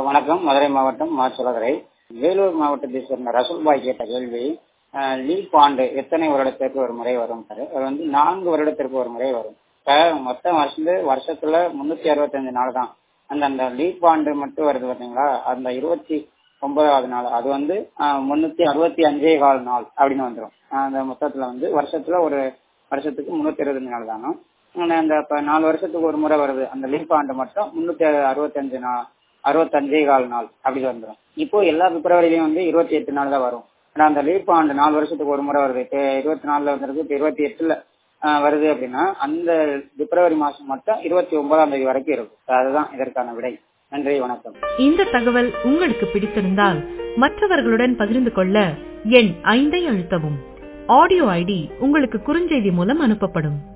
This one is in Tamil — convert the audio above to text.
வணக்கம் மதுரை மாவட்டம் மா சுலகரை வேலூர் மாவட்டத்தை சேர்ந்த ரசூல்பாய் கேட்ட கேள்வி அஹ், லீப் ஆண்டு எத்தனை வருடத்திற்கு ஒரு முறை வரும் சார் அது வந்து நான்கு வருடத்திற்கு ஒரு முறை வரும் இப்ப மொத்தம் வருஷத்து வருஷத்துல முன்னூத்தி அறுபத்தஞ்சு நாள் தான் அந்த அந்த லீப் ஆண்டு மட்டும் வருது பாத்தீங்களா அந்த இருபத்தி ஒன்பதாவது நாள் அது வந்து அஹ், முன்னூத்தி அறுபத்தி அஞ்சே கால் நாள் அப்படின்னு வந்துடும் அந்த மொத்தத்துல வந்து வருஷத்துல ஒரு வருஷத்துக்கு முன்னூத்தி இருபத்தஞ்சு நாள் தானோ ஆனா அந்த இப்ப நாலு வருஷத்துக்கு ஒரு முறை வருது அந்த லீப் ஆண்டு மட்டும் முன்னூத்தி அறுபத்தஞ்சு நாள் அறுபத்தஞ்சே கால் நாள் அப்படி வந்துடும் இப்போ எல்லா பிப்ரவரிலையும் வந்து இருபத்தி எட்டு நாள் தான் வரும் ஆனா அந்த லீப் ஆண்டு நாலு வருஷத்துக்கு ஒரு முறை வருது இப்போ இருபத்தி நாலுல வந்திருக்கு இப்போ இருபத்தி எட்டுல ஆஹ் வருது அப்படின்னா அந்த பிப்ரவரி மாசம் மட்டும் இருபத்தி ஒன்பதாம் தேதி வரைக்கும் இருக்கும் அதுதான் இதற்கான விடை நன்றி வணக்கம் இந்த தகவல் உங்களுக்கு பிடித்திருந்தால் மற்றவர்களுடன் பகிர்ந்து கொள்ள எண் ஐந்தை அழுத்தவும் ஆடியோ ஐடி உங்களுக்கு குறுஞ்செய்தி மூலம் அனுப்பப்படும்